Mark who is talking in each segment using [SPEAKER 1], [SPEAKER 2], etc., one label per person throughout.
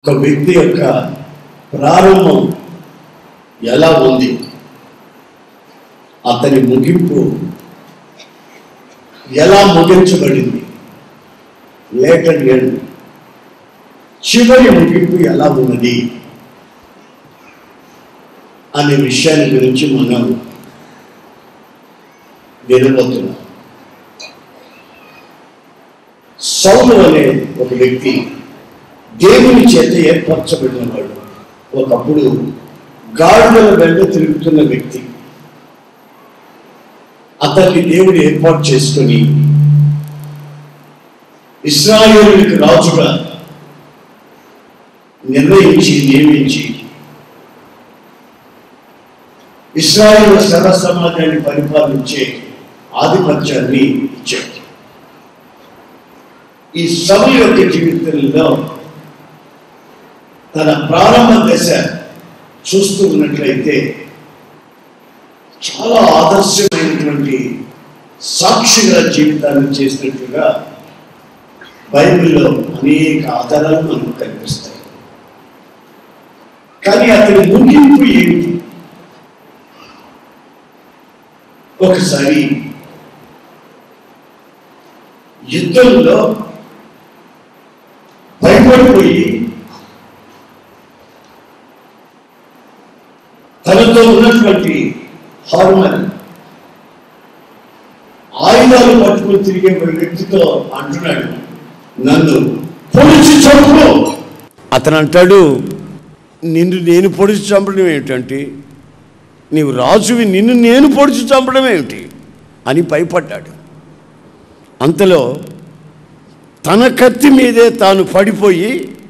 [SPEAKER 1] ఒక వ్యక్తి యొక్క ప్రారంభం ఎలా ఉంది అతని ముగింపు ఎలా ముగించబడింది లేటర్ ఎండ్ చివరి ముగింపు ఎలా ఉన్నది అనే విషయాన్ని గురించి మనం వినబోతున్నాం సౌలు అనే ఒక వ్యక్తి దేవుని చేత ఏర్పరచబడినవాడు ఒకప్పుడు గాడుల వెంట తిరుగుతున్న వ్యక్తి అతన్ని దేవుడు ఏర్పాటు చేసుకొని ఇస్రాయేలునికి రాజుగా నిర్ణయించి నియమించి ఇస్రాయేల్ సర్వ సమాజాన్ని పరిపాలించే ఆధిపత్యాన్ని ఇచ్చాడు ఈ సభ యొక్క జీవితంలో తన ప్రారంభ దశ చూస్తూ ఉన్నట్లయితే చాలా ఆదర్శమైనటువంటి సాక్షిగా జీవితాన్ని చేసినట్లుగా బైబిల్లో అనేక ఆధారాలు మనకు కనిపిస్తాయి కానీ అతని ముగింపు ఏమిటి ఒకసారి యుద్ధంలో భయపడిపోయి తనతో ఉన్నటువంటి హార్మన్ ఆయుధాలు పట్టుకుని తిరిగే ఒక వ్యక్తితో అంటున్నాడు నన్ను పొడిచి చంపు అతను అంటాడు నిన్ను నేను పొడిచి చంపడం ఏమిటంటే నీవు రాజువి నిన్ను నేను పొడిచి చంపడం ఏమిటి అని భయపడ్డాడు అంతలో తన కత్తి మీదే తాను పడిపోయి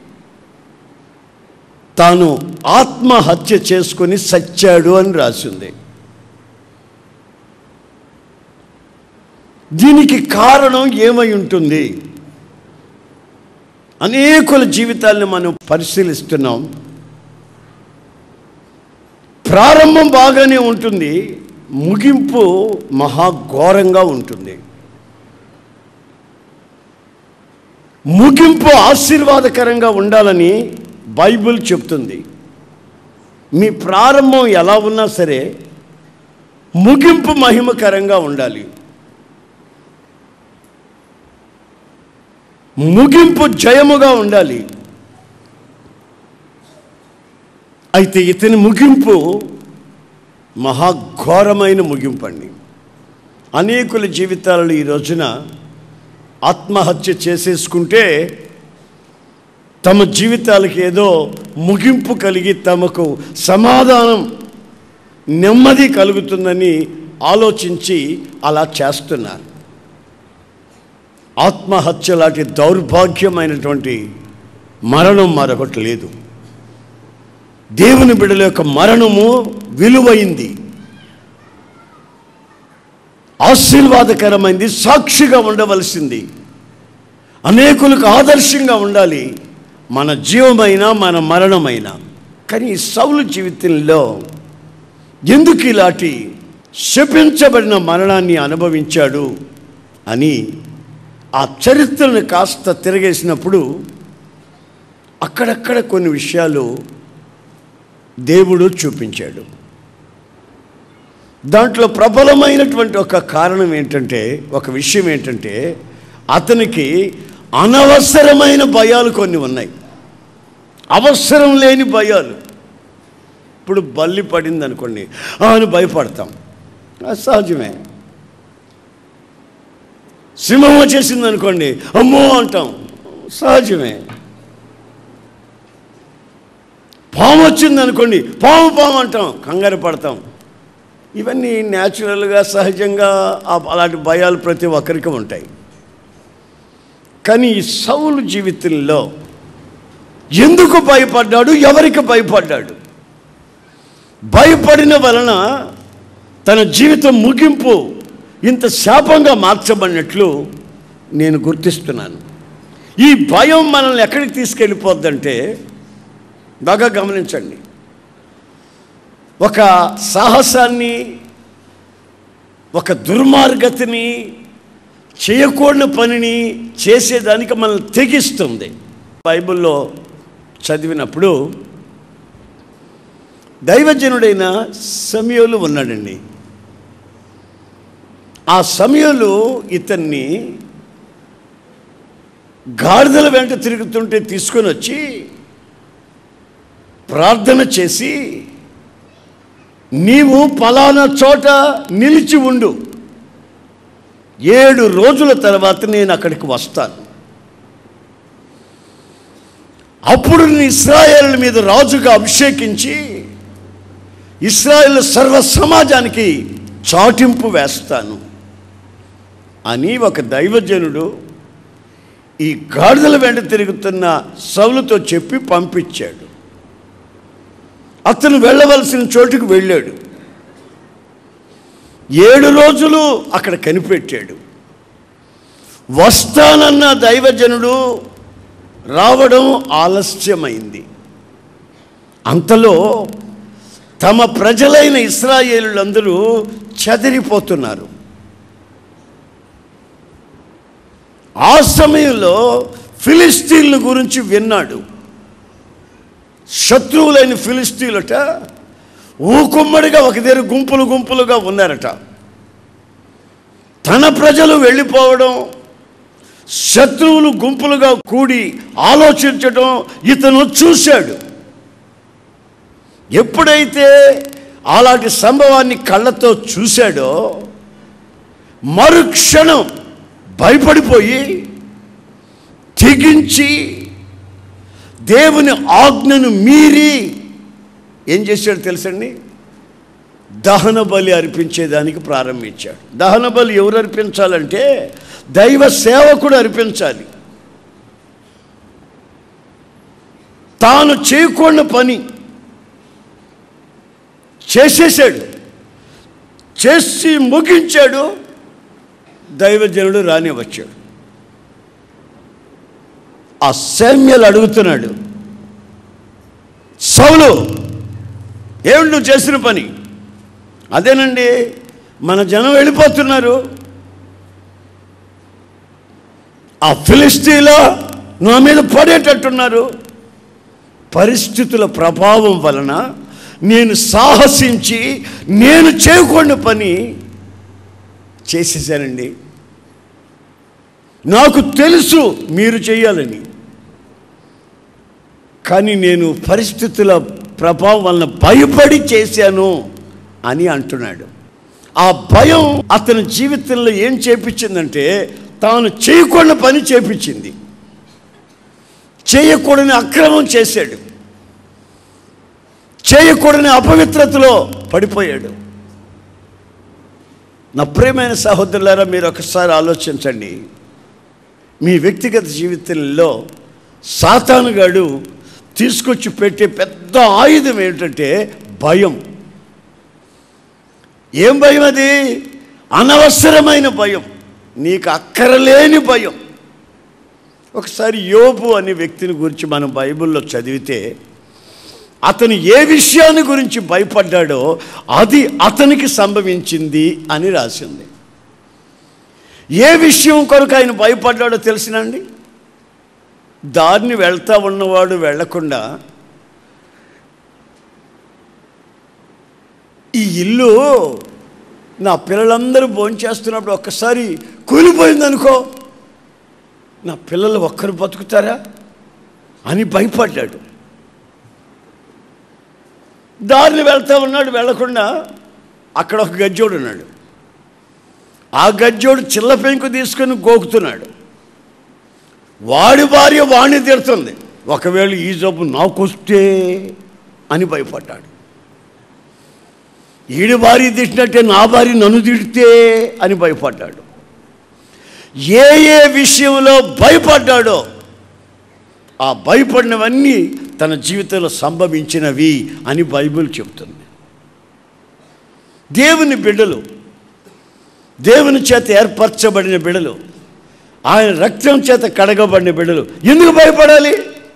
[SPEAKER 1] తాను ఆత్మహత్య చేసుకొని సచ్చాడు అని రాసింది దీనికి కారణం ఏమై ఉంటుంది అనేకుల జీవితాలను మనం పరిశీలిస్తున్నాం ప్రారంభం బాగానే ఉంటుంది ముగింపు మహాఘోరంగా ఉంటుంది ముగింపు ఆశీర్వాదకరంగా ఉండాలని బైబిల్ చెప్తుంది మీ ప్రారంభం ఎలా ఉన్నా సరే ముగింపు మహిమకరంగా ఉండాలి ముగింపు జయముగా ఉండాలి అయితే ఇతని ముగింపు మహాఘోరమైన ముగింపు అండి అనేకుల జీవితాలలో ఈ రోజున ఆత్మహత్య చేసేసుకుంటే తమ జీవితాలకి ఏదో ముగింపు కలిగి తమకు సమాధానం నెమ్మది కలుగుతుందని ఆలోచించి అలా చేస్తున్నారు ఆత్మహత్య లాంటి దౌర్భాగ్యమైనటువంటి మరణం మరొకటి లేదు దేవుని బిడ్డల యొక్క మరణము విలువైంది ఆశీర్వాదకరమైంది సాక్షిగా ఉండవలసింది అనేకులకు ఆదర్శంగా ఉండాలి మన జీవమైన మన మరణమైన కానీ ఈ సౌలు జీవితంలో ఎందుకు ఇలాంటి శపించబడిన మరణాన్ని అనుభవించాడు అని ఆ చరిత్రను కాస్త తిరగేసినప్పుడు అక్కడక్కడ కొన్ని విషయాలు దేవుడు చూపించాడు దాంట్లో ప్రబలమైనటువంటి ఒక కారణం ఏంటంటే ఒక విషయం ఏంటంటే అతనికి అనవసరమైన భయాలు కొన్ని ఉన్నాయి అవసరం లేని భయాలు ఇప్పుడు బల్లి పడింది అనుకోండి "ఆ" అని భయపడతాం అది సహజమే సింహం వచ్చేసింది అనుకోండి అమ్మో అంటాం సహజమే పాము వచ్చింది అనుకోండి పాము పాము అంటాం కంగారు పడతాం ఇవన్నీ న్యాచురల్గా సహజంగా ఆ- అలాంటి భయాలు ప్రతి ఒక్కరికి ఉంటాయి కానీ ఈ సౌలు జీవితంలో ఎందుకు భయపడ్డాడు ఎవరికి భయపడ్డాడు భయపడిన వలన తన జీవితం ముగింపు ఇంత శాపంగా మార్చబడినట్లు నేను గుర్తిస్తున్నాను ఈ భయం మనల్ని ఎక్కడికి తీసుకెళ్ళిపోద్దంటే బాగా గమనించండి ఒక సాహసాన్ని ఒక దుర్మార్గతిని చేయకూడని పనిని చేసేదానికి మనల్ని తెగిస్తుంది బైబిల్లో చదివినప్పుడు దైవజనుడైన సమయంలో ఉన్నాడండి ఆ సమయంలో ఇతన్ని గాడిదల వెంట తిరుగుతుంటే తీసుకొని వచ్చి ప్రార్థన చేసి నీవు పలానా చోట నిలిచి ఉండు ఏడు రోజుల తర్వాత నేను అక్కడికి వస్తాను అప్పుడు నేను ఇస్రాయేల్ మీద రాజుగా అభిషేకించి ఇస్రాయేల్ సర్వ సమాజానికి చాటింపు వేస్తాను అని ఒక దైవజనుడు ఈ గాడిదల వెంట తిరుగుతున్న సౌలుతో చెప్పి పంపించాడు అతను వెళ్ళవలసిన చోటుకు వెళ్ళాడు ఏడు రోజులు అక్కడ కనిపెట్టాడు వస్తానన్న దైవజనుడు రావడం ఆలస్యమైంది అంతలో తమ ప్రజలైన ఇస్రాయేలులందరూ చెదిరిపోతున్నారు ఆ సమయంలో ఫిలిస్తీన్ల గురించి విన్నాడు శత్రువులైన ఫిలిస్తీన్లట ఊకుమ్మడిగా ఒక దగ్గర గుంపులు గుంపులుగా ఉన్నారట తన ప్రజలు వెళ్ళిపోవడం శత్రువులు గుంపులుగా కూడి ఆలోచించడం ఇతను చూశాడు ఎప్పుడైతే అలాంటి సంభవాన్ని కళ్ళతో చూశాడో మరుక్షణం భయపడిపోయి తెగించి దేవుని ఆజ్ఞను మీరి ఏం చేశాడు తెలుసండి దహన బలి అర్పించేదానికి ప్రారంభించాడు దహన బలి ఎవరు అర్పించాలంటే దైవ సేవకుడు అర్పించాలి తాను చేయకుండా పని చేసేసాడు చేసి ముగించాడు దైవజనుడు రాని వచ్చాడు ఆ సైన్యాలు అడుగుతున్నాడు సౌలు ఏమిటి నువ్వు చేసిన పని అదేనండి మన జనం వెళ్ళిపోతున్నారు ఆ ఫిలిస్తీన్లో నా మీద పడేటట్టున్నారు పరిస్థితుల ప్రభావం వలన నేను సాహసించి నేను చేయకుండా పని చేసేసానండి నాకు తెలుసు మీరు చేయాలని కానీ నేను పరిస్థితుల ప్రభావం వలన భయపడి చేశాను అని అంటున్నాడు ఆ భయం అతని జీవితంలో ఏం చేపించిందంటే తాను చేయకుండా పని చేపించింది చేయకూడని అక్రమం చేశాడు చేయకూడని అపవిత్రతలో పడిపోయాడు నా ప్రియమైన సహోదరులారా మీరు ఒకసారి ఆలోచించండి మీ వ్యక్తిగత జీవితంలో సాతానుగాడు తీసుకొచ్చి పెట్టే పెద్ద ఆయుధం ఏంటంటే భయం ఏం భయం అది అనవసరమైన భయం నీకు అక్కరలేని భయం ఒకసారి యోబు అనే వ్యక్తిని గురించి మనం బైబిల్లో చదివితే అతను ఏ విషయాన్ని గురించి భయపడ్డాడో అది అతనికి సంభవించింది అని రాసింది ఏ విషయం కొరకు ఆయన భయపడ్డాడో తెలిసినండి దారిని వెళ్తా ఉన్నవాడు వెళ్లకుండా ఈ ఇల్లు నా పిల్లలందరూ భోంచేస్తున్నప్పుడు ఒక్కసారి కూలిపోయిందనుకో నా పిల్లలు ఒక్కరు బతుకుతారా అని భయపడ్డాడు దారిని వెళ్తా ఉన్నాడు వెళ్లకుండా అక్కడ ఒక గజ్జోడు ఉన్నాడు ఆ గజ్జోడు చిల్ల పెంకు తీసుకొని గోకుతున్నాడు వాడి భార్య వాణ్ణి తిడుతుంది ఒకవేళ ఈ జబ్బు నాకొస్తే అని భయపడ్డాడు ఈడి భార్య తిట్టినట్టే నా భార్య నన్ను తిడితే అని భయపడ్డాడు ఏ ఏ విషయంలో భయపడ్డాడో ఆ భయపడినవన్నీ తన జీవితంలో సంభవించినవి అని బైబిల్ చెబుతుంది దేవుని బిడ్డలు దేవుని చేత ఏర్పరచబడిన బిడ్డలు ఆయన రక్తం చేత కడగబడిన బిడ్డలు ఎందుకు భయపడాలి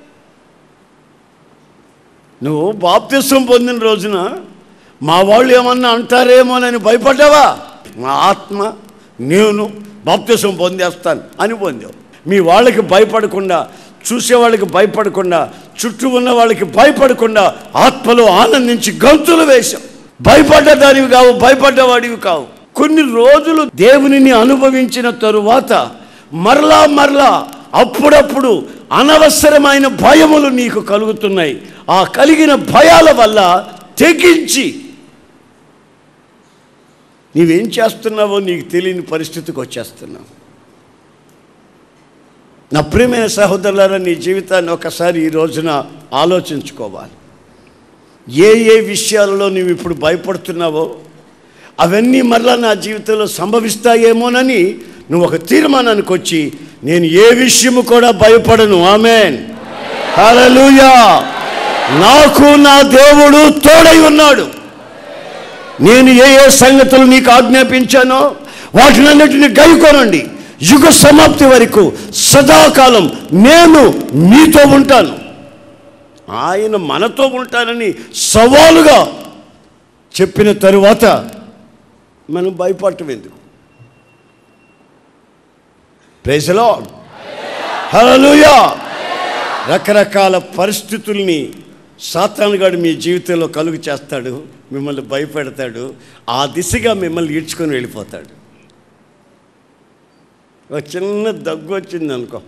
[SPEAKER 1] నువ్వు బాప్తిస్వం పొందిన రోజున మా వాళ్ళు ఏమన్నా అంటారేమోనని భయపడ్డావా మా ఆత్మ నేను బాప్తిస్వం పొందేస్తాను అని పొందావు మీ వాళ్ళకి భయపడకుండా చూసేవాళ్ళకి భయపడకుండా చుట్టూ ఉన్న వాళ్ళకి భయపడకుండా ఆత్మలో ఆనందించి గంతులు వేశాం భయపడ్డ దానివి కావు భయపడ్డవాడివి కావు కొన్ని రోజులు దేవునిని అనుభవించిన తరువాత మరలా మరలా అప్పుడప్పుడు అనవసరమైన భయములు నీకు కలుగుతున్నాయి ఆ కలిగిన భయాల వల్ల తెగించి నీవేం చేస్తున్నావో నీకు తెలియని పరిస్థితికి వచ్చేస్తున్నావు నా ప్రియమైన సహోదరులారా నీ జీవితాన్ని ఒకసారి ఈ రోజున ఆలోచించుకోవాలి ఏ ఏ విషయాలలో నువ్వు ఇప్పుడు భయపడుతున్నావో అవన్నీ మరలా నా జీవితంలో సంభవిస్తాయేమోనని నువ్వు ఒక తీర్మానానికి వచ్చి నేను ఏ విషయము కూడా భయపడను ఆమెన్ హల్లెలూయా నాకు నా దేవుడు తోడై ఉన్నాడు నేను ఏ ఏ సంగతులు నీకు ఆజ్ఞాపించానో వాటినన్నిటిని గైకొనండి యుగ సమాప్తి వరకు సదాకాలం నేను మీతో ఉంటాను ఆయన మనతో ఉంటానని సవాలుగా చెప్పిన తరువాత మనం భయపడటం ఎందుకు ప్రేసలో హల్లెలూయా రకరకాల పరిస్థితుల్ని సాతానుగాడు మీ జీవితంలో కలుగు చేస్తాడు మిమ్మల్ని భయపెడతాడు ఆ దిశగా మిమ్మల్ని ఈడ్చుకొని వెళ్ళిపోతాడు ఒక చిన్న దగ్గు వచ్చింది అనుకో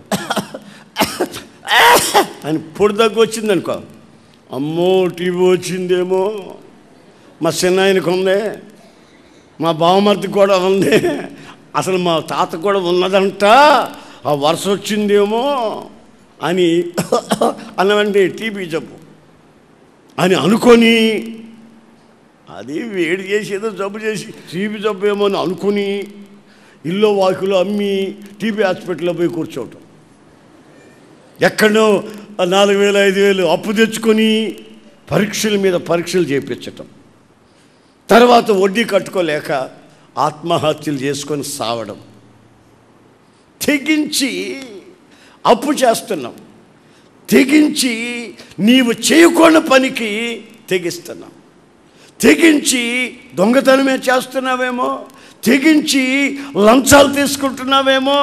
[SPEAKER 1] అని పొడి దగ్గు వచ్చింది అనుకో అమ్మో టీవీ వచ్చిందేమో మా చిన్నాయనకు ఉంది మా బావమర్దికి కూడా ఉంది అసలు మా తాత కూడా ఉన్నదంట ఆ వరుస వచ్చిందేమో అని అన్నవండి టీబీ జబ్బు అని అనుకొని అది వేడి చేసి ఏదో జబ్బు చేసి టీబీ జబ్బు ఏమో అని అనుకుని ఇల్లు వాకులు అమ్మి టీబీ హాస్పిటల్లో పోయి కూర్చోవటం ఎక్కడో నాలుగు వేలు ఐదు వేలు అప్పు తెచ్చుకొని పరీక్షల మీద పరీక్షలు చేయించటం తర్వాత వడ్డీ కట్టుకోలేక ఆత్మహత్యలు చేసుకొని సావడం తెగించి అప్పు చేస్తున్నాం తెగించి నీవు చేయకుండా పనికి తెగిస్తున్నాం తెగించి దొంగతనమే చేస్తున్నావేమో తెగించి లంచాలు తీసుకుంటున్నావేమో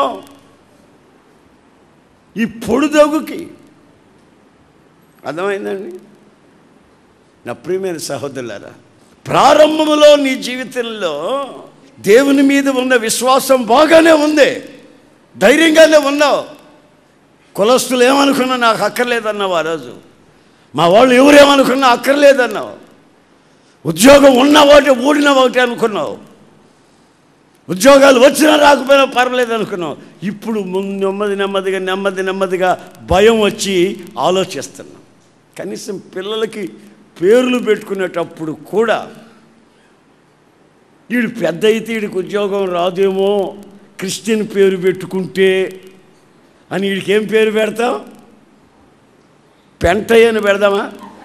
[SPEAKER 1] ఈ పొడుదగుకి అర్థమైందండి నా ప్రియమైన సహోదరులారా ప్రారంభంలో నీ జీవితంలో దేవుని మీద ఉన్న విశ్వాసం బాగానే ఉంది ధైర్యంగానే ఉన్నావు కులస్తులు ఏమనుకున్నా నాకు అక్కర్లేదన్నావు ఆ రోజు మా వాళ్ళు ఎవరేమనుకున్నా అక్కర్లేదన్నావు ఉద్యోగం ఉన్న ఒకటి ఊడిన ఒకటి అనుకున్నావు ఉద్యోగాలు వచ్చినా రాకపోయినా పర్లేదు అనుకున్నావు ఇప్పుడు ముందు నెమ్మది నెమ్మదిగా నెమ్మది నెమ్మదిగా భయం వచ్చి ఆలోచిస్తున్నాం కనీసం పిల్లలకి పేర్లు పెట్టుకునేటప్పుడు కూడా వీడు పెద్ద అయితే వీడికి ఉద్యోగం రాదేమో క్రిస్టియన్ పేరు పెట్టుకుంటే అని వీడికి ఏం పేరు పెడతాం పెంటయ్య అని పెడదామా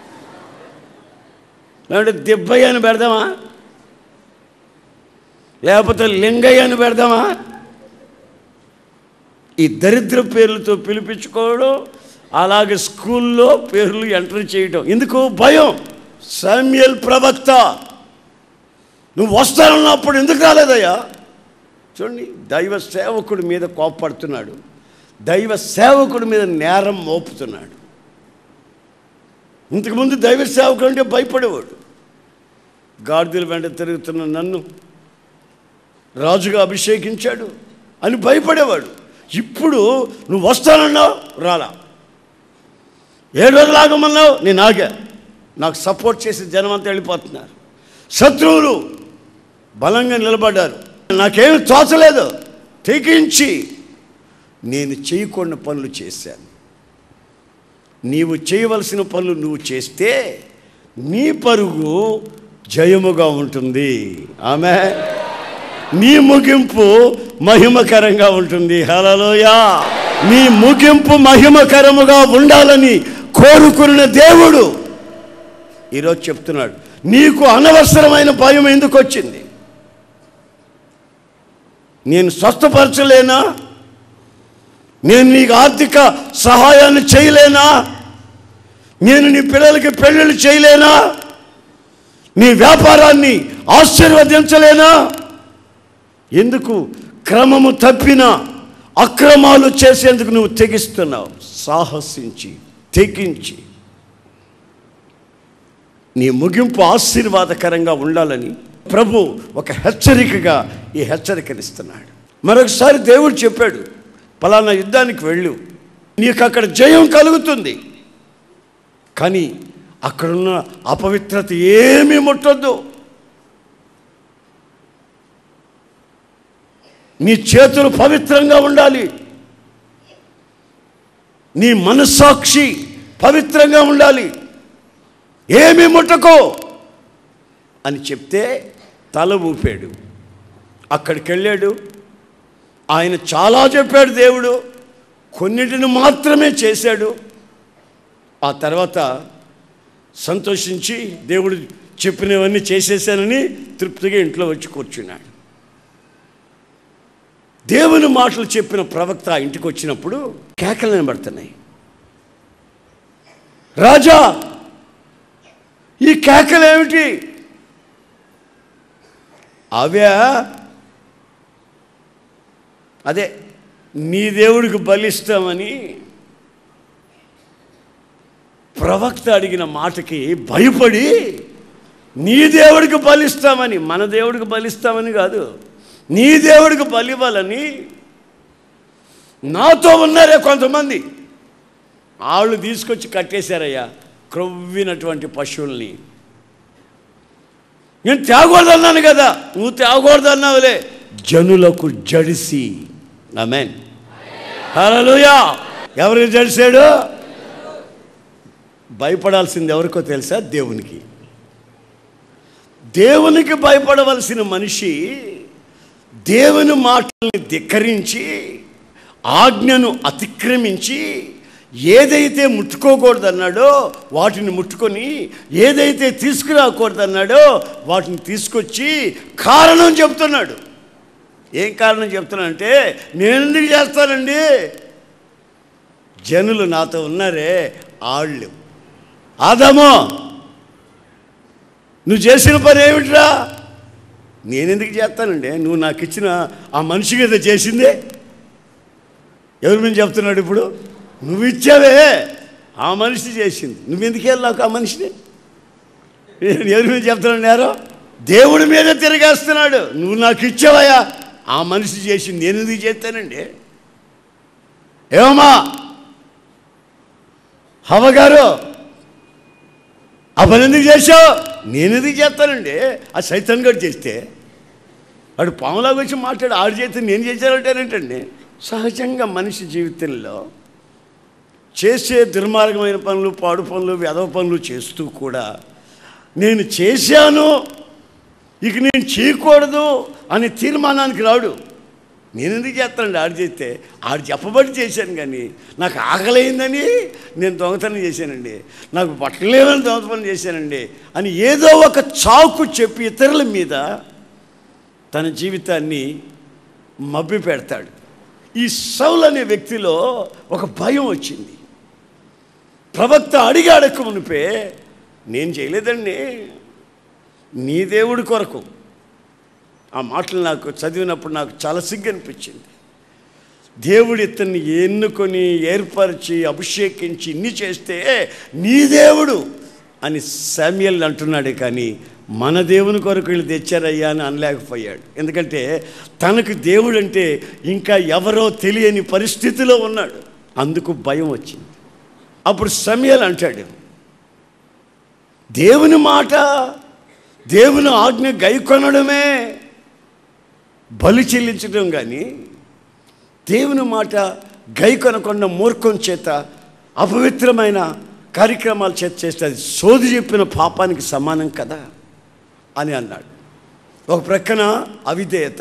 [SPEAKER 1] లేదంటే దిబ్బయ్య అని పెడదామా లేకపోతే లింగయ్య అని పెడదామా ఈ దరిద్ర పేర్లతో పిలిపించుకోవడం అలాగే స్కూల్లో పేర్లు ఎంటర్ చేయడం ఎందుకు భయం సామ్యల్ ప్రవక్త నువ్వు వస్తానన్నప్పుడు ఎందుకు రాలేదయ్యా చూడండి దైవ సేవకుడి మీద కోప్పడుతున్నాడు దైవ సేవకుడి మీద నేరం మోపుతున్నాడు ఇంతకుముందు దైవ సేవకుడు అంటే భయపడేవాడు గాడిదల వెంట తిరుగుతున్న నన్ను రాజుగా అభిషేకించాడు అని భయపడేవాడు ఇప్పుడు నువ్వు వస్తానన్నావు రాలా ఏడు రోజులు ఆగమన్నావు నేను ఆగా నాకు సపోర్ట్ చేసి జనం అంతా వెళ్ళిపోతున్నారు శత్రువులు బలంగా నిలబడ్డారు నాకేమి తోచలేదు తెగించి నేను చేయకుండా పనులు చేశాను నీవు చేయవలసిన పనులు నువ్వు చేస్తే నీ పరుగు జయముగా ఉంటుంది ఆమె నీ ముగింపు మహిమకరంగా ఉంటుంది హలలోయా నీ ముగింపు మహిమకరముగా ఉండాలని కోరుకున్న దేవుడు ఈరోజు చెప్తున్నాడు నీకు అనవసరమైన భయం ఎందుకు వచ్చింది నేను స్వస్థపరచలేనా నేను నీకు ఆర్థిక సహాయాన్ని చేయలేనా నేను నీ పిల్లలకి పెళ్ళిళ్ళు చేయలేనా నీ వ్యాపారాన్ని ఆశీర్వదించలేనా ఎందుకు క్రమము తప్పిన అక్రమాలు చేసేందుకు నువ్వు తెగిస్తున్నావు సాహసించి తెగించి నీ ముగింపు ఆశీర్వాదకరంగా ఉండాలని ప్రభు ఒక హెచ్చరికగా ఈ హెచ్చరికనిస్తున్నాడు మరొకసారి దేవుడు చెప్పాడు పలానా యుద్ధానికి వెళ్ళు నీకు అక్కడ జయం కలుగుతుంది కానీ అక్కడున్న అపవిత్రత ఏమీ ముట్టొద్దు నీ చేతులు పవిత్రంగా ఉండాలి నీ మనస్సాక్షి పవిత్రంగా ఉండాలి ఏమి ముట్టకో అని చెప్తే తల ఊపాడు అక్కడికి వెళ్ళాడు ఆయన చాలా చెప్పాడు దేవుడు కొన్నిటిని మాత్రమే చేశాడు ఆ తర్వాత సంతోషించి దేవుడు చెప్పినవన్నీ చేసేసానని తృప్తిగా ఇంట్లో వచ్చి కూర్చున్నాడు దేవుని మాటలు చెప్పిన ప్రవక్త ఆ ఇంటికి వచ్చినప్పుడు కేకలు వినబడుతున్నాయి రాజా ఈ కేకలు ఏమిటి అవే అదే నీ దేవుడికి బలిస్తామని ప్రవక్త అడిగిన మాటకి భయపడి నీ దేవుడికి బలిస్తామని మన దేవుడికి బలిస్తామని కాదు నీ దేవుడికి బలివ్వాలని నాతో ఉన్నారే కొంతమంది వాళ్ళు తీసుకొచ్చి కట్టేశారయ్యా క్రొవ్వినటువంటి పశువుల్ని నేను తేగకూడదన్నాను కదా నువ్వు తేగకూడదన్నావులే జనులకు జడిసి ఆమెన్ హలోయా ఎవరికి జడిసాడు భయపడాల్సింది ఎవరికో తెలుసా దేవునికి దేవునికి భయపడవలసిన మనిషి దేవుని మాటల్ని ధిక్కరించి ఆజ్ఞను అతిక్రమించి ఏదైతే ముట్టుకోకూడదన్నాడో వాటిని ముట్టుకొని ఏదైతే తీసుకురాకూడదన్నాడో వాటిని తీసుకొచ్చి కారణం చెప్తున్నాడు ఏం కారణం చెప్తున్నానంటే నేను ఎందుకు చేస్తానండి జనులు నాతో ఉన్నారే ఆళ్ళు ఆదామో నువ్వు చేసిన పని ఏమిట్రా నేనెందుకు చేస్తానండి నువ్వు నాకు ఇచ్చిన ఆ మనిషి కదా చేసిందే ఎవరి మీద చెప్తున్నాడు ఇప్పుడు నువ్వు ఇచ్చావే ఆ మనిషి చేసింది నువ్వెందుకు వెళ్ళావు ఆ మనిషిని నేను ఎవరి మీద చెప్తున్నాను నేరో దేవుడి మీద తిరగేస్తున్నాడు నువ్వు నాకు ఇచ్చావయ్యా ఆ మనిషి చేసింది నేను ఎందుకు చేస్తానండి ఏమమ్మా హవగారు ఆ పని ఎందుకు చేసావు నేను ఎందుకు చేస్తానండి ఆ సైతాన్ గడు చేస్తే వాడు పాములాగా వచ్చి మాట్లాడు ఆడు చేస్తే నేను చేశానంటేనేంటండి సహజంగా మనిషి జీవితంలో చేసే దుర్మార్గమైన పనులు పాడు పనులు వెధవ పనులు చేస్తూ కూడా నేను చేశాను ఇక నేను చేయకూడదు అనే తీర్మానానికి రాడు నేను ఎందుకు చేస్తానండి ఆడు చేస్తే ఆడు చెప్పబడి చేశాను కానీ నాకు ఆకలైందని నేను దొంగతనం చేశానండి నాకు బట్టలేమని దొంగతనం చేశానండి అని ఏదో ఒక చాకు చెప్పి ఇతరుల మీద తన జీవితాన్ని మభ్య పెడతాడు ఈ సౌల్ అనే వ్యక్తిలో ఒక భయం వచ్చింది ప్రవక్త అడిగాడక మునిపే నేను చేయలేదండి నీ దేవుడి కొరకు ఆ మాటలు నాకు చదివినప్పుడు నాకు చాలా సిగ్గు అనిపించింది దేవుడు ఇతన్ని ఎన్నుకొని ఏర్పరిచి అభిషేకించి ఇన్ని చేస్తే నీ దేవుడు అని శామ్యల్ అంటున్నాడే కానీ మన దేవుని కొరకు వీళ్ళు తెచ్చారయ్యా అని అనలేకపోయాడు ఎందుకంటే తనకు దేవుడు అంటే ఇంకా ఎవరో తెలియని పరిస్థితిలో ఉన్నాడు అందుకు భయం వచ్చింది అప్పుడు సమయల్ అంటాడు దేవుని మాట దేవుని ఆజ్ఞ గైకొనడమే బలి చెల్లించడం కానీ దేవుని మాట గైకొనకుండా మూర్ఖం చేత అపవిత్రమైన కార్యక్రమాలు చేత చేస్తే అది సోది చెప్పిన పాపానికి సమానం కదా అని అన్నాడు ఒక ప్రక్కన అవిధేయత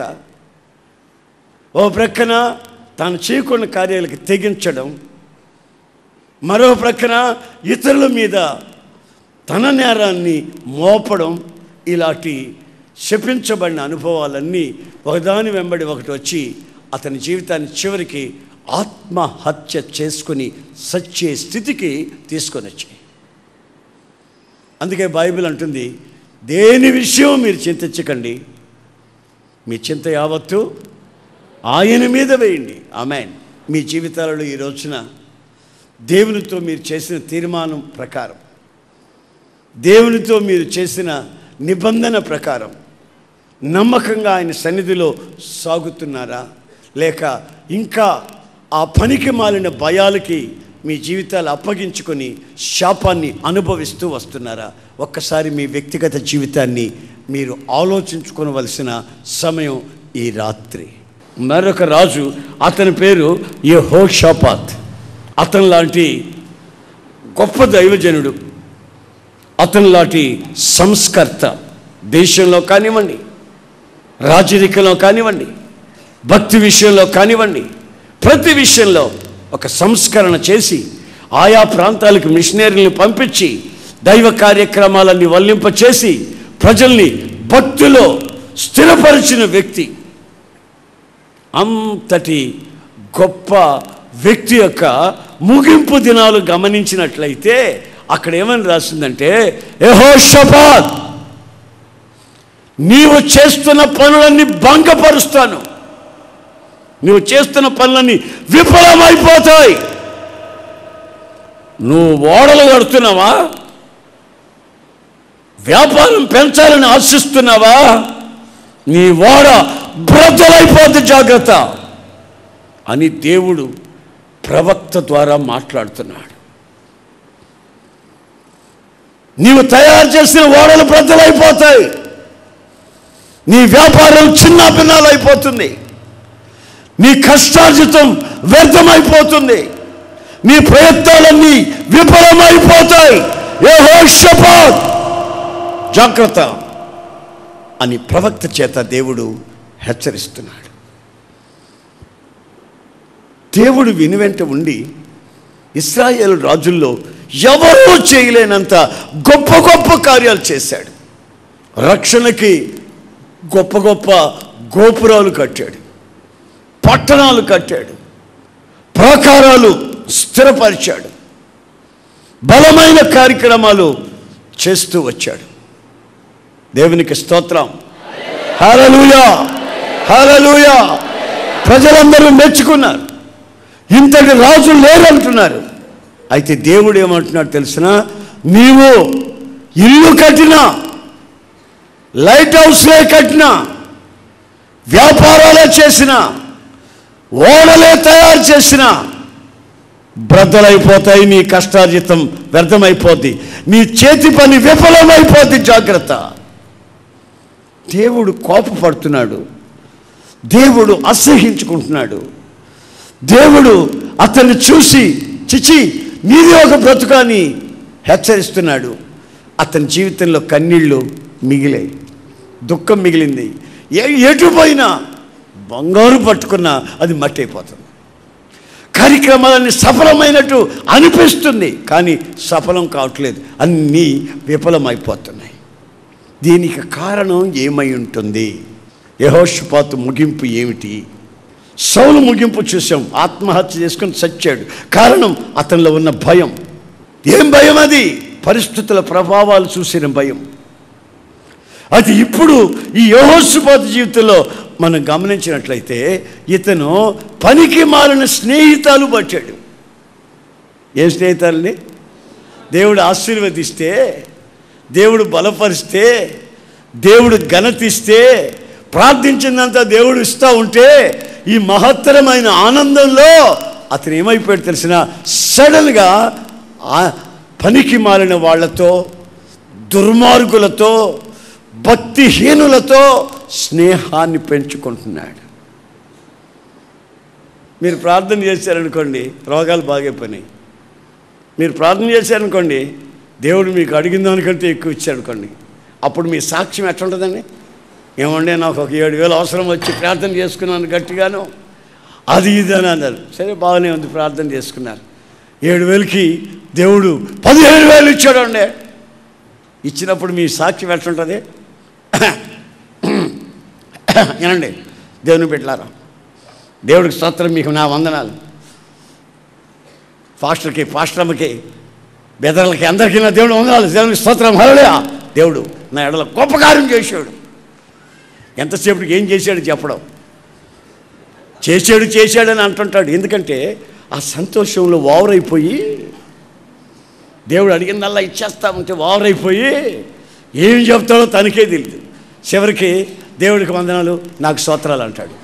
[SPEAKER 1] ఓ ప్రక్కన తాను చేయకుండా కార్యాలకు తెగించడం మరో ప్రక్కన ఇతరుల మీద తన నేరాన్ని మోపడం ఇలాంటి శపించబడిన అనుభవాలన్నీ ఒకదాని వెంబడి ఒకటి వచ్చి అతని జీవితాన్ని చివరికి ఆత్మహత్య చేసుకుని సచ్చే స్థితికి తీసుకొని వచ్చాయి అందుకే బైబిల్ అంటుంది దేని విషయం మీరు చింతించకండి మీ చింత యావత్తు ఆయన మీద వేయండి ఆమెన్ మీ జీవితాలలో ఈ రోజున దేవునితో మీరు చేసిన తీర్మానం ప్రకారం దేవునితో మీరు చేసిన నిబంధన ప్రకారం నమ్మకంగా ఆయన సన్నిధిలో సాగుతున్నారా లేక ఇంకా ఆ పనికి మాలిన భయాలకి మీ జీవితాలు అప్పగించుకొని శాపాన్ని అనుభవిస్తూ వస్తున్నారా ఒక్కసారి మీ వ్యక్తిగత జీవితాన్ని మీరు ఆలోచించుకోవలసిన సమయం ఈ రాత్రి మరొక రాజు అతని పేరు యెహోషాపాత్ అతని లాంటి గొప్ప దైవజనుడు అతని లాంటి సంస్కర్త దేశంలో కానివ్వండి రాజరికంలో కానివ్వండి భక్తి విషయంలో కానివ్వండి ప్రతి విషయంలో ఒక సంస్కరణ చేసి ఆయా ప్రాంతాలకు మిషనరీలను పంపించి దైవ కార్యక్రమాలన్నీ వల్లింపచేసి ప్రజల్ని భక్తిలో స్థిరపరిచిన వ్యక్తి అంతటి గొప్ప వ్యక్తి యొక్క ముగింపు దినాలు గమనించినట్లయితే అక్కడ ఏమని రాసిందంటే యెహోషాపాత్ నీవు చేస్తున్న పనులన్నీ భంగపరుస్తాను నువ్వు చేస్తున్న పనులన్నీ విఫలమైపోతాయి నువ్వు ఓడలు కడుతున్నావా వ్యాపారం పెంచాలని ఆశిస్తున్నావా నీ ఓడ బ్రద్దలైపోద్ది జాగ్రత్త అని దేవుడు ప్రవక్త ద్వారా మాట్లాడుతున్నాడు నీవు తయారు చేసిన ఓడలు బ్రద్దలైపోతాయి నీ వ్యాపారం చిన్న భిన్నాలు అయిపోతుంది నీ కష్టార్జితం వ్యర్థమైపోతుంది నీ ప్రయత్నాలన్నీ విఫలమైపోతాయి యెహోషాపాత్ జాగ్రత్త అని ప్రవక్త చేత దేవుడు హెచ్చరిస్తున్నాడు దేవుడు వినువెంట ఉండి ఇస్రాయేల్ రాజుల్లో ఎవరూ చేయలేనంత గొప్ప గొప్ప కార్యాలు చేశాడు రక్షణకి గొప్ప గొప్ప గోపురాలు కట్టాడు పట్టణాలు కట్టాడు ప్రాకారాలు స్థిరపరిచాడు బలమైన కార్యక్రమాలు చేస్తూ వచ్చాడు దేవునికి స్తోత్రం హరలుయా హరలుయా ప్రజలందరూ మెచ్చుకున్నారు ఇంతటి రాజు లేరంటున్నారు అయితే దేవుడు ఏమంటున్నాడు తెలిసిన నీవు ఇల్లు కట్టినా లైట్ హౌస్లే కట్టినా వ్యాపారాలే చేసిన ఓడలే తయారు చేసిన బ్రద్దలైపోతాయి నీ కష్టార్జితం వ్యర్థమైపోద్ది నీ చేతి పని విఫలమైపోద్ది జాగ్రత్త దేవుడు కోపపడుతున్నాడు దేవుడు అసహించుకుంటున్నాడు దేవుడు అతన్ని చూసి చిచి నీది ఒక బ్రతుకాని హెచ్చరిస్తున్నాడు అతని జీవితంలో కన్నీళ్ళు మిగిలాయి దుఃఖం మిగిలింది ఏ ఎటు పోయినా బంగారు పట్టుకున్నా అది మట్టి అయిపోతుంది కార్యక్రమాలన్నీ సఫలమైనట్టు అనిపిస్తుంది కానీ సఫలం కావట్లేదు అన్నీ విఫలమైపోతున్నాయి దీనికి కారణం ఏమై ఉంటుంది యహోషపాతు ముగింపు ఏమిటి సౌలు ముగింపు చూసాం ఆత్మహత్య చేసుకుని చచ్చాడు కారణం అతనిలో ఉన్న భయం ఏం భయం అది పరిస్థితుల ప్రభావాలు చూసిన భయం అది ఇప్పుడు ఈ యహోషపాతు జీవితంలో మనం గమనించినట్లయితే ఇతను పనికి మాలిన స్నేహితాలు పట్టాడు ఏ స్నేహితాలని దేవుడు ఆశీర్వదిస్తే దేవుడు బలపరిస్తే దేవుడు ఘనతిస్తే ప్రార్థించిందంతా దేవుడు ఇస్తూ ఉంటే ఈ మహత్తరమైన ఆనందంలో అతను ఏమైపోయాడు తెలిసిన సడన్గా ఆ పనికి మాలిన వాళ్ళతో దుర్మార్గులతో భక్తిహీనులతో స్నేహాన్ని పెంచుకుంటున్నాడు మీరు ప్రార్థన చేశారనుకోండి రోగాలు బాగైపోయినాయి మీరు ప్రార్థన చేశారనుకోండి దేవుడు మీకు అడిగిన దానికంటే ఎక్కువ ఇచ్చాడనుకోండి అప్పుడు మీ సాక్ష్యం ఎట్లుంటుందండి ఏమంటే నాకు ఒక ఏడు వేలు అవసరం వచ్చి ప్రార్థన చేసుకున్నాను గట్టిగాను అది ఇది అని అన్నారు సరే బాగానే ఉంది ప్రార్థన చేసుకున్నారు ఏడు వేలకి దేవుడు పదిహేడు వేలు ఇచ్చాడండి ఇచ్చినప్పుడు మీ సాక్ష్యం ఎట్లుంటుంది వినండి దేవుని పెట్టారా దేవుడికి స్తోత్రం మీకు నా వందనాలు పాస్టర్కి పాస్టర్కి బెదర్లకి అందరికీ నా దేవుడు వందనాలు దేవునికి స్తోత్రం హరలే దేవుడు నా ఎడల గొప్ప కార్యం చేశాడు ఎంతసేపటికి ఏం చేశాడు చెప్పడం చేశాడు చేశాడని అంటుంటాడు ఎందుకంటే ఆ సంతోషంలో ఓవరైపోయి దేవుడు అడిగిందల్లా ఇచ్చేస్తామంటే ఓవరైపోయి ఏం చెప్తాడో తనకే తెలియదు చివరికి దేవుడికి వందనాలు నాకు స్తోత్రాలు అంటాడు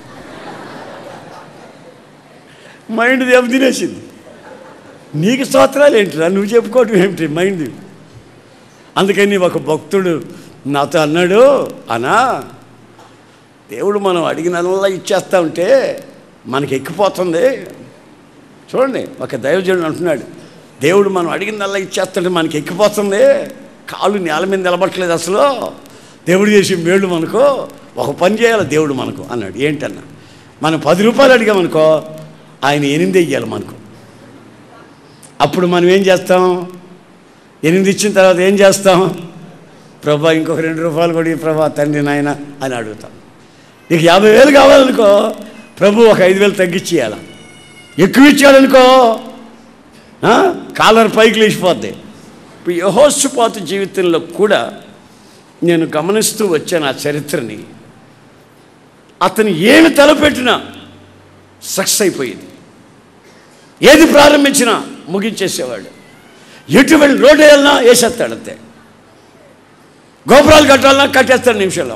[SPEAKER 1] మైండ్ దెబ్బ తినేసింది నీకు స్తోత్రాలు ఏంటిరా నువ్వు చెప్పుకోవటం ఏమిటి మైండ్ అందుకని ఒక భక్తుడు నాతో అన్నాడు అనా దేవుడు మనం అడిగినల్లా ఇచ్చేస్తా ఉంటే మనకి ఎక్కిపోతుంది చూడండి ఒక దైవజనుడు అంటున్నాడు దేవుడు మనం అడిగినల్లా ఇచ్చేస్తుంటే మనకి ఎక్కిపోతుంది కాళ్ళు నేల మీద నిలబట్టలేదు అసలు దేవుడు చేసి మేళ్ళు మనకు ఒక పని చేయాలి దేవుడు మనకు అన్నాడు ఏంటన్నా మనం పది రూపాయలు అడిగామనుకో ఆయన ఎనిమిది ఇయ్యాలి మనకు అప్పుడు మనం ఏం చేస్తాం ఎనిమిది ఇచ్చిన తర్వాత ఏం చేస్తాం ప్రభా ఇంకొక రెండు రూపాయలు కూడా ఈ ప్రభా తండ్రి నాయన అని అడుగుతాం నీకు యాభై వేలు కావాలనుకో ప్రభు ఒక ఐదు వేలు తగ్గించి ఇవ్వాల ఎక్కువ ఇచ్చాడనుకో ఆ, కాలర్ పైకి లేచిపోద్ది ఇప్పుడు యహోసుపాతు జీవితంలో కూడా నేను గమనిస్తూ వచ్చాను ఆ చరిత్రని అతను ఏమి తలపెట్టినా సక్సెస్ అయిపోయింది ఏది ప్రారంభించినా ముగించేసేవాడు ఎటువంటి రోడ్డు వెళ్ళినా వేసేస్తాడు అంతే గోపురాలు కట్టాలన్నా కట్టేస్తాడు నిమిషంలో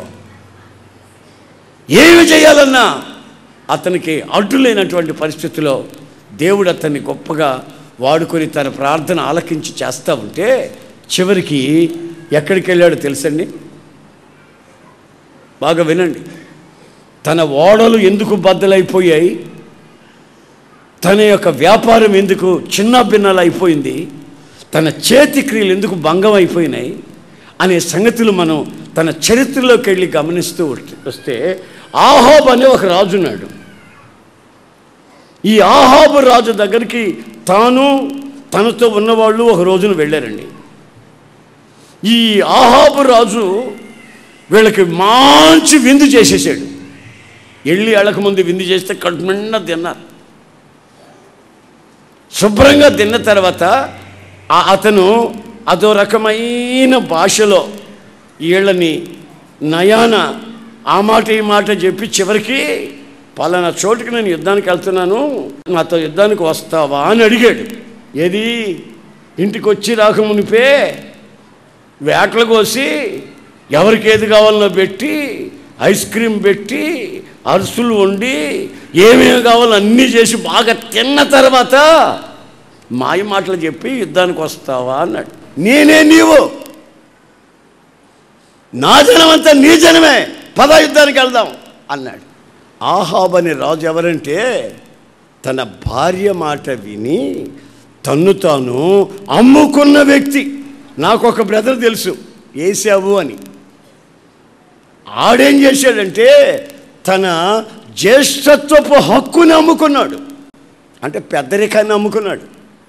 [SPEAKER 1] ఏమి చేయాలన్నా అతనికి అడ్డు లేనటువంటి పరిస్థితిలో దేవుడు అతన్ని గొప్పగా వాడుకొని తన ప్రార్థన ఆలకించి చేస్తూ ఉంటే చివరికి ఎక్కడికి వెళ్ళాడో తెలుసండి బాగా వినండి తన ఓడలు ఎందుకు బద్దలైపోయాయి తన యొక్క వ్యాపారం ఎందుకు చిన్న భిన్నాలు అయిపోయింది తన చేతి క్రియలు ఎందుకు భంగం అయిపోయినాయి అనే సంగతులు మనం తన చరిత్రలోకి వెళ్ళి గమనిస్తూ వస్తే- వస్తే ఆహాబ్ అనే ఒక రాజు ఉన్నాడు ఈ ఆహాబు రాజు దగ్గరికి తాను తనతో ఉన్నవాళ్ళు ఒక రోజున వెళ్ళారండి ఈ ఆహాబు రాజు వీళ్ళకి మంచి విందు చేసేసాడు వెళ్ళి వెళ్ళక ముందు విందు చేస్తే కడుపు నిండా తిన్నారు శుభ్రంగా తిన్న తర్వాత ఆ- అతను అదో రకమైన భాషలో వీళ్ళని నయాన ఆ మాట ఈ మాట చెప్పి చివరికి పలానా చోటుకి నేను యుద్ధానికి వెళ్తున్నాను నాతో యుద్ధానికి వస్తావా అని అడిగాడు ఏది ఇంటికి వచ్చి రాకమునిపే వేటలు కోసి ఎవరికి ఏది కావాలనో పెట్టి ఐస్ క్రీమ్ పెట్టి అరుసులు వండి ఏమేమి కావాలో అన్నీ చేసి బాగా తిన్న తర్వాత మాయ మాటలు చెప్పి యుద్ధానికి వస్తావా అన్నాడు నేనే నీవు నా జనమంతా నీ జనమే పద యుద్ధానికి వెళ్దాం అన్నాడు ఆహాబ్ అనే రాజు ఎవరంటే తన భార్య మాట విని తన్ను తాను అమ్ముకున్న వ్యక్తి నాకు ఒక బ్రదర్ తెలుసు ఏసావు అని ఆడేం చేశాడంటే తన జ్యేష్ఠత్వపు హక్కుని అమ్ముకున్నాడు అంటే పెద్దరికాన్ని అమ్ముకున్నాడు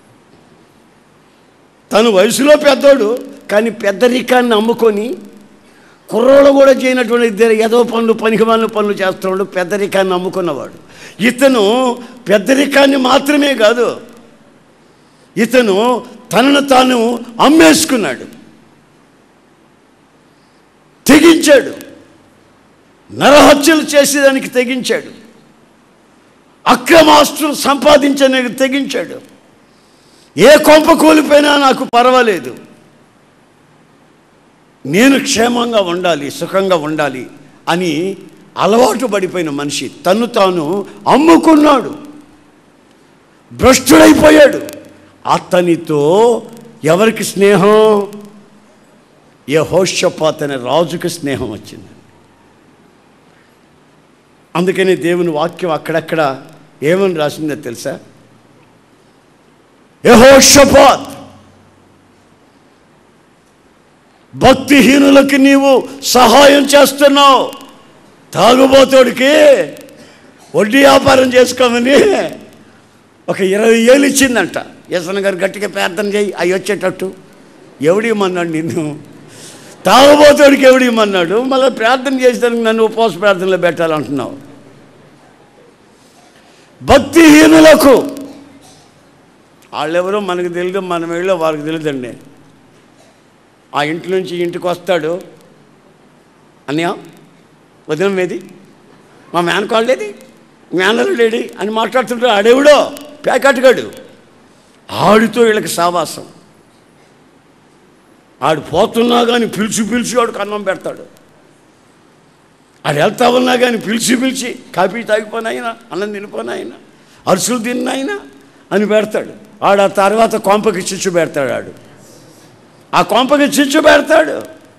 [SPEAKER 1] తను వయసులో పెద్దోడు కానీ పెద్దరికాన్ని అమ్ముకొని కుర్రోడు కూడా చేయనటువంటి ఇద్దరు ఏదో పనులు పనికి పనులు పనులు చేస్తున్నాడు పెద్దరికాన్ని అమ్ముకున్నవాడు ఇతను పెద్దరికాన్ని మాత్రమే కాదు ఇతను తనను తాను అమ్మేసుకున్నాడు తెగించాడు నరహత్యలు చేసేదానికి తెగించాడు అక్రమాస్తులు సంపాదించడానికి తెగించాడు ఏ కొంప కూలిపోయినా నాకు పర్వాలేదు నేను క్షేమంగా ఉండాలి సుఖంగా ఉండాలి అని అలవాటు పడిపోయిన మనిషి తను తాను అమ్ముకున్నాడు భ్రష్టుడైపోయాడు అతనితో ఎవరికి స్నేహం యహోషపాత్ అనే రాజుకి స్నేహం వచ్చింది అందుకని దేవుని వాక్యం అక్కడక్కడ ఏమని రాసిందో తెలుసా యహోషపాత్ భక్తిహీనులకి నీవు సహాయం చేస్తున్నావు తాగుబోతోడికి వడ్డీ వ్యాపారం చేసుకోమని ఒక ఇరవై ఏళ్ళు ఇచ్చిందంట యశన్ గారు గట్టిగా ప్రార్థన చేయి అవి వచ్చేటట్టు ఎవడు ఇమ్మన్నాడు నిన్ను తాగుబోతోడికి ఎవడు ఇమ్మన్నాడు మళ్ళీ ప్రార్థన చేసేదానికి నన్ను ఉపవాస ప్రార్థనలో పెట్టాలంటున్నావు భక్తిహీనులకు వాళ్ళెవరో మనకు తెలియదు మనం వెళ్ళో వారికి తెలియదండి ఆ ఇంటి నుంచి ఇంటికి వస్తాడు అన్నయ్య వదిన ఏది మా మేనకాళ్ళేది మేనల్లుడేడి అని మాట్లాడుతుంటాడు ఆడెవడో ప్యాకెట్గాడు ఆడితో వీళ్ళకి సావాసం ఆడు పోతున్నా కానీ పిలిచి పిలిచి వాడికి అన్నం పెడతాడు ఆడు వెళ్తా ఉన్నా కానీ పిలిచి పిలిచి కాఫీ తాగిపోయినాయన అన్నం తినిపోయినాయన అరుసులు తిన్నాయన అని పెడతాడు ఆడు ఆ తర్వాత కొంపకి చిచ్చు పెడతాడు ఆడు ఆ కొంపకి చిచ్చు పెడతాడు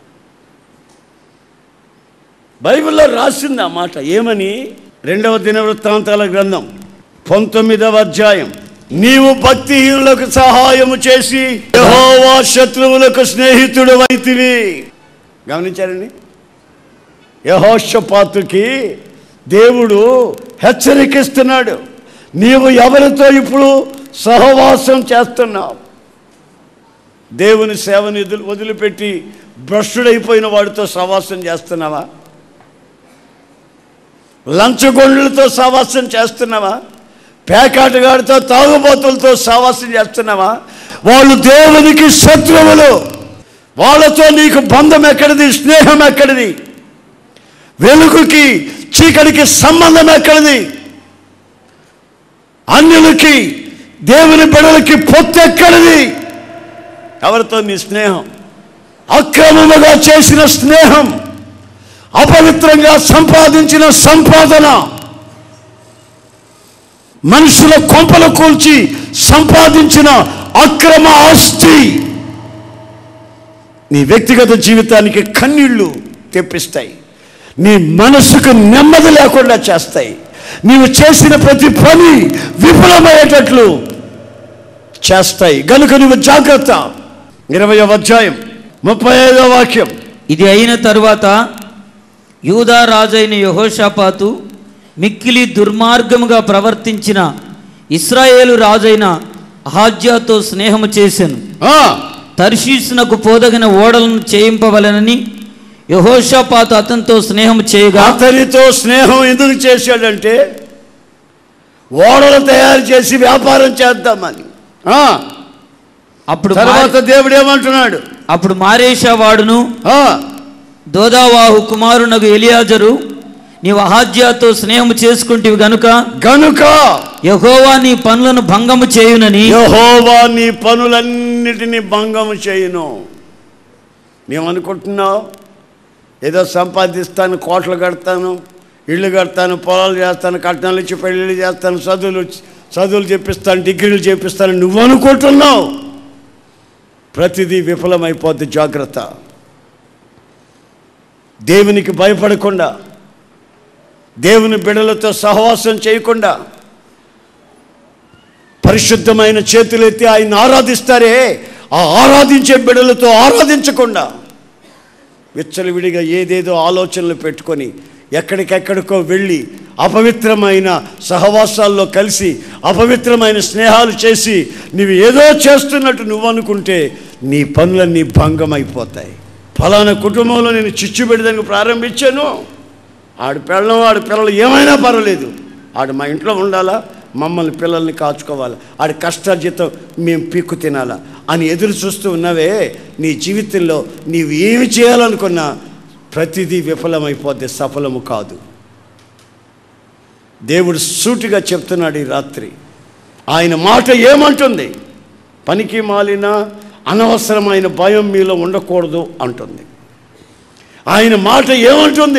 [SPEAKER 1] బైబిల్లో రాసింది ఆ మాట ఏమని రెండవ దినవృత్తాంతాల గ్రంథం పంతొమ్మిదవ అధ్యాయం నీవు భక్తిహీనులకు సహాయము చేసి యెహోవా శత్రువులకు స్నేహితుడు వైతివి గమనించారండి యహోషపాతుకి దేవుడు హెచ్చరికిస్తున్నాడు నీవు ఎవరితో ఇప్పుడు సహవాసం చేస్తున్నావు దేవుని సేవని వదిలి వదిలిపెట్టి భ్రష్టుడైపోయిన వాడితో సహవాసం చేస్తున్నావా లంచగొండ్లతో సహవాసం చేస్తున్నావా పేకాటగాడితో తాగుబోతులతో సహవాసం చేస్తున్నావా వాళ్ళు దేవునికి శత్రువులు వాళ్ళతో నీకు బంధం ఎక్కడిది స్నేహం ఎక్కడిది వెలుగుకి చీకటికి సంబంధం ఎక్కడిది అన్యులకి దేవుని బిడలకి పొత్తు ఎక్కడిది ఎవరితో నీ స్నేహం అక్రమముగా చేసిన స్నేహం అపవిత్రంగా సంపాదించిన సంపాదన మనుషుల కొంపలు కూల్చి సంపాదించిన అక్రమ ఆస్తి నీ వ్యక్తిగత జీవితానికి కన్నీళ్లు తెప్పిస్తాయి నీ మనసుకు నెమ్మది లేకుండా చేస్తాయి నీవు చేసిన ప్రతి పని విఫలమయ్యేటట్లు చేస్తాయి గనుక నువ్వు జాగ్రత్త ఇరవై అధ్యాయం ముప్పై ఐదో వాక్యం
[SPEAKER 2] ఇది అయిన తరువాత యూదా రాజైన యహోషాపాతు మిక్కిలి దుర్మార్గముగా ప్రవర్తించిన ఇస్రాయేలు రాజైన అహాజ్యాతో స్నేహము చేశాను
[SPEAKER 1] ఆ,
[SPEAKER 2] తర్షీసునకు పోదగిన ఓడలను చేయింపవలనని యహోషాపాతు అతనితో స్నేహం చేయగా
[SPEAKER 1] అతనితో స్నేహం ఎందుకు చేశాడంటే ఓడలు తయారు చేసి వ్యాపారం చేద్దామని ఆ,
[SPEAKER 2] అప్పుడు
[SPEAKER 1] తర్వాత
[SPEAKER 2] మారే-
[SPEAKER 1] దేవుడు ఏమంటున్నాడు
[SPEAKER 2] అప్పుడు మారేషా వాడును
[SPEAKER 1] ఆ,
[SPEAKER 2] దోదావాహు కుమారునకు ఎలియాజరు నీవు అహాజ్యాతో స్నేహము చేసుకుంటివి గనుక
[SPEAKER 1] గనుక
[SPEAKER 2] యహోవా నీ పనులను భంగము చేయునని
[SPEAKER 1] యహోవా నీ పనులన్నిటినీ భంగము చేయును మేమనుకుంటున్నావు ఏదో సంపాదిస్తాను కోట్లు కడతాను ఇళ్ళు కడతాను పొలాలు చేస్తాను కట్నాలు ఇచ్చి పెళ్ళిళ్ళు చేస్తాను చదువులు చదువులు చెప్పిస్తాను డిగ్రీలు చేపిస్తాను నువ్వు అనుకుంటున్నావు ప్రతిదీ విఫలమైపోద్ది జాగ్రత్త దేవునికి భయపడకుండా దేవుని బిడలతో సహవాసం చేయకుండా పరిశుద్ధమైన చేతులెత్తి ఆయన ఆరాధిస్తారే ఆ ఆరాధించే బిడలతో ఆరాధించకుండా విచ్చలవిడిగా ఏదేదో ఆలోచనలు పెట్టుకొని ఎక్కడికెక్కడికో వెళ్ళి అపవిత్రమైన సహవాసాల్లో కలిసి అపవిత్రమైన స్నేహాలు చేసి నువ్వు ఏదో చేస్తున్నట్టు నువ్వు అనుకుంటే నీ పనులన్నీ భంగమైపోతాయి ఫలానా కుటుంబంలో నేను చిచ్చు పెడదానికి ప్రారంభించాను ఆడి పిల్లం ఆడి పిల్లలు ఏమైనా పర్వాలేదు ఆడు మా ఇంట్లో ఉండాలా మమ్మల్ని పిల్లల్ని కాచుకోవాలి ఆడి కష్టార్జితం మేము పీక్కు తినాలా అని ఎదురు చూస్తూ ఉన్నావే నీ జీవితంలో నీవు ఏమి చేయాలనుకున్నా ప్రతిదీ విఫలమైపోద్ది సఫలము కాదు దేవుడు సూటిగా చెప్తున్నాడు ఈ రాత్రి ఆయన మాట ఏమంటుంది పనికి మాలిన అనవసరమైన భయం మీలో ఉండకూడదు అంటుంది ఆయన మాట ఏమంటుంది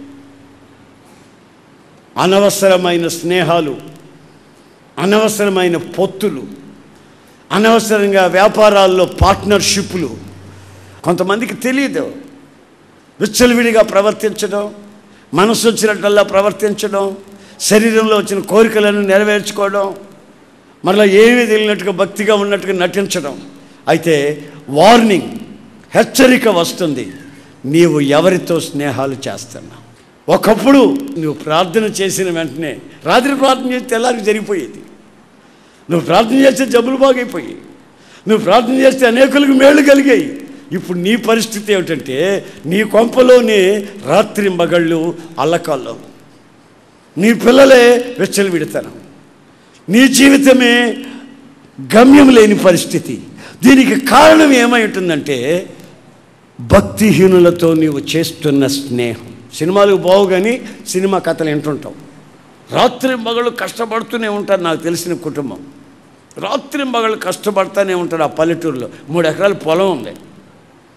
[SPEAKER 1] అనవసరమైన స్నేహాలు అనవసరమైన పొత్తులు అనవసరంగా వ్యాపారాల్లో పార్ట్నర్షిప్లు కొంతమందికి తెలియదు విచ్చలవిడిగా ప్రవర్తించడం మనసు వచ్చినట్టల్లా ప్రవర్తించడం శరీరంలో వచ్చిన కోరికలను నెరవేర్చుకోవడం మరలా ఏమీ తెలియనట్టుగా భక్తిగా ఉన్నట్టుగా నటించడం అయితే వార్నింగ్ హెచ్చరిక వస్తుంది నీవు ఎవరితో స్నేహాలు చేస్తున్నావు ఒకప్పుడు నువ్వు ప్రార్థన చేసిన వెంటనే రాత్రి ప్రార్థన చేస్తే తెల్లారికి జరిగిపోయేది నువ్వు ప్రార్థన చేస్తే జబ్బులు బాగైపోయి నువ్వు ప్రార్థన చేస్తే అనేకులకు మేళ్ళు కలిగాయి ఇప్పుడు నీ పరిస్థితి ఏమిటంటే నీ కొంపలోనే రాత్రి మగళ్ళు అల్లకాల్లో నీ పిల్లలే వెచ్చలు విడతాను నీ జీవితమే గమ్యం లేని పరిస్థితి దీనికి కారణం ఏమై ఉంటుందంటే భక్తిహీనులతో నీవు చేస్తున్న స్నేహం సినిమాలకు బావు కానీ సినిమా కథలు వింటుంటావు రాత్రి మగళ్ళు కష్టపడుతూనే ఉంటారు నాకు తెలిసిన కుటుంబం రాత్రి మగళ్ళు కష్టపడుతూనే ఉంటారు ఆ పల్లెటూరులో మూడు ఎకరాల పొలం ఉంది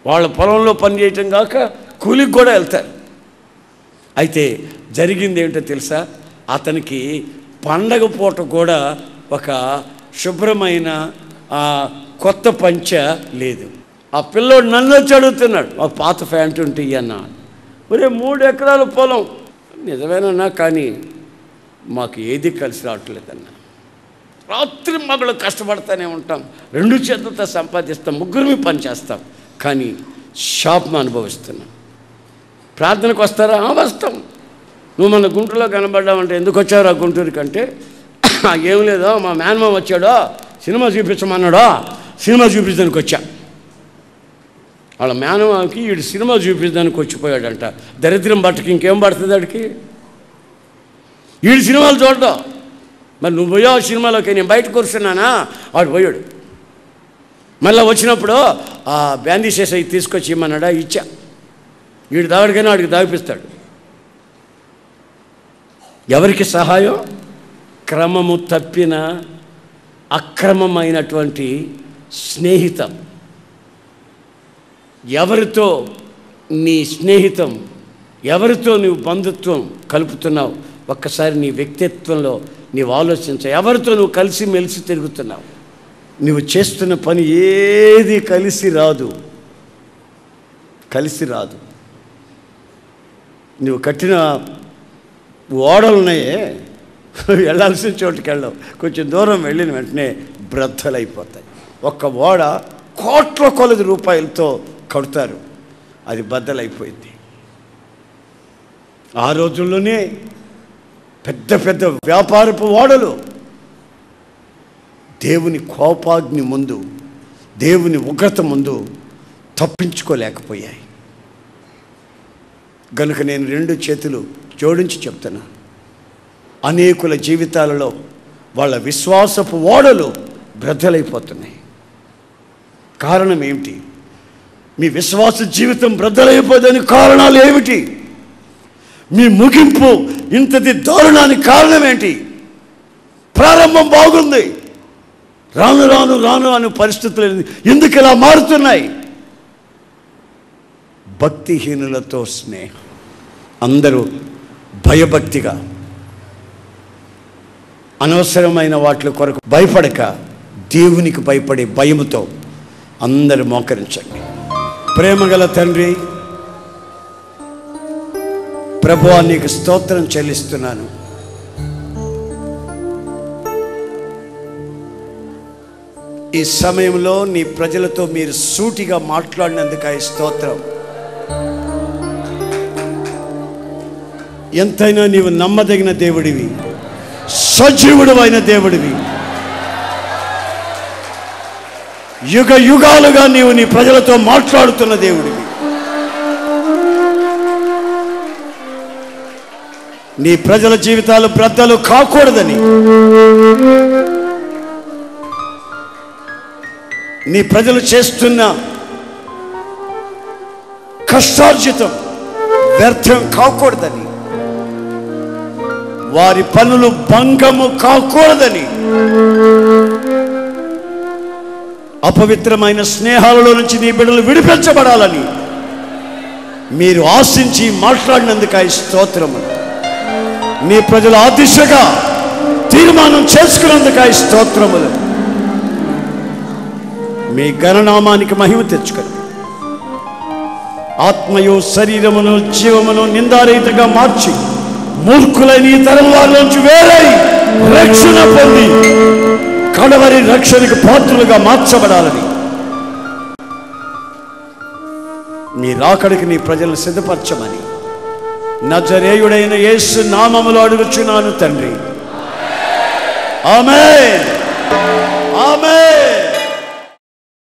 [SPEAKER 1] వాళ్ళ పొలంలో పని చేయటం కాక కూలికి కూడా వెళ్తారు అయితే జరిగింది ఏంటో తెలుసా అతనికి పండగ పూట కూడా ఒక శుభ్రమైన ఆ కొత్త పంచ లేదు ఆ పిల్లోడు నన్ను వచ్చి అడుగుతున్నాడు ఒక పాత ప్యాంటు ఉంటే ఇయ్యన్నా ఒరే మూడు ఎకరాల పొలం నిజమేనన్నా కానీ మాకు ఏది కలిసి రావట్లేదన్నా రాత్రి మగలు కష్టపడతానే ఉంటాం రెండు చేతులతో సంపాదిస్తాం ముగ్గురు పని చేస్తాం కానీ షాప్ను అనుభవిస్తున్నాం ప్రార్థనకు వస్తారా "ఆ, వస్తాం నువ్వు మన గుంటూరులో కనబడ్డావంటే ఎందుకు వచ్చావు ఆ గుంటూరుకి అంటే ఏం లేదో మా మేనమామ వచ్చాడో సినిమా చూపించమన్నాడో సినిమా చూపించడానికి వచ్చా వాళ్ళ మేనమామకి వీడు సినిమా చూపించడానికి వచ్చిపోయాడంట దరిద్రం బట్టకి ఇంకేం పడుతుంది వాడికి వీడు సినిమాలు చూడడం మరి నువ్వు పోయావు సినిమాలోకి నేను బయట కూర్చున్నానా వాడు పోయాడు మళ్ళీ వచ్చినప్పుడు ఆ బ్యాందీ చేసే తీసుకొచ్చి ఇమ్మన్నాడా ఇచ్చా వీడు దావడికైనా వాడికి దాగిపిస్తాడు ఎవరికి సహాయం క్రమము తప్పిన అక్రమమైనటువంటి స్నేహితం ఎవరితో నీ స్నేహితం ఎవరితో నువ్వు బంధుత్వం కలుపుతున్నావు ఒక్కసారి నీ వ్యక్తిత్వంలో నీవు ఆలోచించ ఎవరితో నువ్వు కలిసి మెలిసి తిరుగుతున్నావు నువ్వు చేస్తున్న పని ఏది కలిసి రాదు కలిసి రాదు నువ్వు కట్టిన ఓడలు ఉన్నాయే వెళ్ళాల్సిన చోటుకి వెళ్ళావు కొంచెం దూరం వెళ్ళిన వెంటనే బ్రద్దలైపోతాయి ఒక్క ఓడ కోట్ల కొలది రూపాయలతో కడతారు అది బద్దలైపోయింది ఆ రోజుల్లోనే పెద్ద పెద్ద వ్యాపారపు ఓడలు దేవుని కోపాగ్ని ముందు దేవుని ఉగ్రత ముందు తప్పించుకోలేకపోయాయి గనుక నేను రెండు చేతులు జోడించి చెప్తున్నా అనేకుల జీవితాలలో వాళ్ళ విశ్వాసపు ఓడలు బ్రద్దలైపోతున్నాయి కారణం ఏమిటి మీ విశ్వాస జీవితం బ్రద్దలైపోదని కారణాలు ఏమిటి మీ ముగింపు ఇంతటి దారుణానికి కారణం ఏంటి ప్రారంభం బాగుంది రాను రాను రాను అనే పరిస్థితులు ఎందుకు ఇలా మారుతున్నాయి భక్తిహీనులతో స్నేహం అందరూ భయభక్తిగా అనవసరమైన వాటి కొరకు భయపడక దేవునికి భయపడే భయముతో అందరూ మోకరించండి ప్రేమగల తండ్రి ప్రభువా నీకు స్తోత్రం చెల్లిస్తున్నాను ఈ సమయంలో నీ ప్రజలతో మీరు సూటిగా మాట్లాడినందుకు ఈ స్తోత్రం ఎంతైనా నీవు నమ్మదగిన దేవుడివి సజీవుడు అయిన దేవుడివి యుగ యుగాలుగా నీవు నీ ప్రజలతో మాట్లాడుతున్న దేవుడివి నీ ప్రజల జీవితాలు బ్రద్దలు కాకూడదని నీ ప్రజలు చేస్తున్న కష్టార్జితం వ్యర్థం కాకూడదని వారి పనులు భంగము కాకూడదని అపవిత్రమైన స్నేహాలలో నుంచి నీ బిడ్డలు విడిపించబడాలని మీరు ఆశించి మాట్లాడినందుకు ఈ స్తోత్రము నీ ప్రజలు ఆ దిశగా తీర్మానం చేసుకున్నందుకు ఈ స్తోత్రములు మీ గణనామానికి మహిమ తెచ్చుకొని ఆత్మయు శరీరమును జీవమును నిందారహితగా మార్చి మూర్ఖులైన ఈ తరం వారిలోంచి వేరై రక్షణ పొంది కడవరి రక్షణకు పాత్రులుగా మార్చబడాలని మీ రాకడికి నీ ప్రజలను సిద్ధపరచమని నజరేయుడైన యేసు నామములో అడుగుచున్నాను తండ్రి ఆమె ఆమె